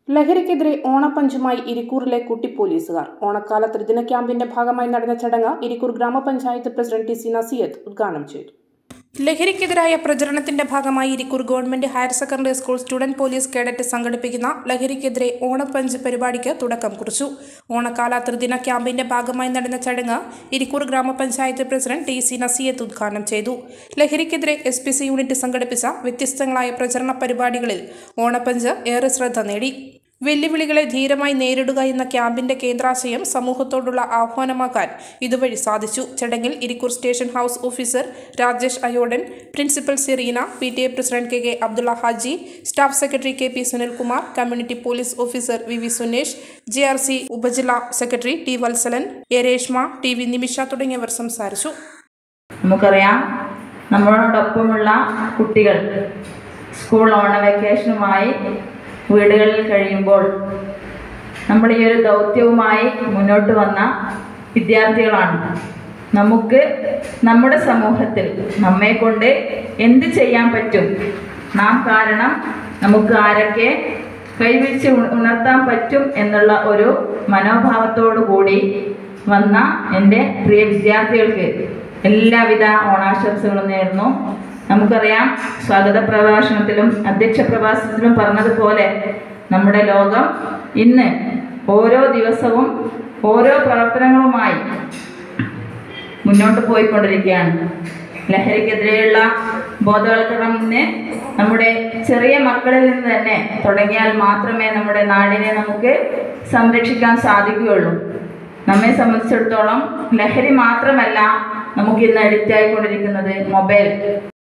ലഹരിക്കെതിരെ ഓണപ്പഞ്ചുമായി ഇരിക്കൂറിലെ കുട്ടി പോലീസുകാർ ഓണക്കാല ത്രിദിന ക്യാമ്പിന്റെ ഭാഗമായി നടന്ന ചടങ്ങ് ഇരിക്കൂർ ഗ്രാമപഞ്ചായത്ത് പ്രസിഡന്റ് ടി സി നസിയത്ത് ഉദ്ഘാടനം ചെയ്തു ലഹരിക്കെതിരായ പ്രചരണത്തിന്റെ ഭാഗമായി Irikkur government higher secondary school student police cadet സംഘടിപ്പിക്കുന്ന ലഹരിക്കെതിരെ ഓണപ്പഞ്ച് പരിപാടിക്ക് തുടക്കം കുറിച്ചു ഓണക്കാല ത്രിദിന ക്യാമ്പിന്റെ ഭാഗമായി നടന്ന ചടങ്ങ് ഇരിക്കൂർ ഗ്രാമപഞ്ചായത്ത് പ്രസിഡന്റ് ടി സി നസിയത്ത് ഉദ്ഘാടനം ചെയ്തു ലഹരിക്കെതിരെ എസ് പി സി യൂണിറ്റ് സംഘടിപ്പിച്ച വ്യത്യസ്തങ്ങളായ പ്രചരണ പരിപാടികളിൽ ഓണപ്പഞ്ച് ഏറെ ശ്രദ്ധ നേടി വെല്ലുവിളികളെ ധീരമായി നേരിടുക എന്ന ക്യാമ്പിന്റെ കേന്ദ്രാശയം സമൂഹത്തോടുള്ള ആഹ്വാനമാക്കാൻ ഇതുവഴി സാധിച്ചു ചടങ്ങിൽ Irikkur station house officer Rajesh Ayodan principal Sereena P T A president K K Abdulla Haji staff secretary K P Sunilkumar community police officer V V Sunesh J R C ഉപജില്ലാ സെക്രട്ടറി ടി വത്സലൻ എ രേഷ്മ ടി വി നിമിഷ തുടങ്ങിയവർ സംസാരിച്ചു നമുക്കറിയാം നമ്മളോടൊപ്പമുള്ള കുട്ടികൾ സ്കൂൾ ഓണ വെക്കേഷനുമായി വീടുകളിൽ കഴിയുമ്പോൾ നമ്മൾ ഈ ഒരു ദൗത്യവുമായി മുന്നോട്ട് വന്ന വിദ്യാർത്ഥികളാണ് നമുക്ക് നമ്മുടെ സമൂഹത്തിൽ നമ്മെ കൊണ്ട് എന്ത് ചെയ്യാൻ പറ്റും നാം കാരണം നമുക്ക് ആരൊക്കെ കൈവിരിച്ച് ഉ- ഉണർത്താൻ പറ്റും എന്നുള്ള ഒരു മനോഭാവത്തോടു കൂടി വന്ന എൻ്റെ പ്രിയ വിദ്യാർത്ഥികൾക്ക് എല്ലാവിധ ഓണാശംസകളും നേർന്നു നമുക്കറിയാം സ്വാഗത പ്രഭാഷണത്തിലും അധ്യക്ഷ പ്രഭാഷണത്തിലും പറഞ്ഞതുപോലെ നമ്മുടെ ലോകം ഇന്ന് ഓരോ ദിവസവും ഓരോ പ്രവർത്തനങ്ങളുമായി മുന്നോട്ട് പോയിക്കൊണ്ടിരിക്കുകയാണ് ലഹരിക്കെതിരെയുള്ള ബോധവൽക്കരണത്തിന് നമ്മുടെ ചെറിയ മക്കളിൽ നിന്ന് തന്നെ തുടങ്ങിയാൽ മാത്രമേ നമ്മുടെ നാടിനെ നമുക്ക് സംരക്ഷിക്കാൻ സാധിക്കുകയുള്ളൂ നമ്മെ സംബന്ധിച്ചിടത്തോളം ലഹരി മാത്രമല്ല നമുക്ക് ഇന്ന് അഡിക്റ്റ് ആയിക്കൊണ്ടിരിക്കുന്നത് മൊബൈൽ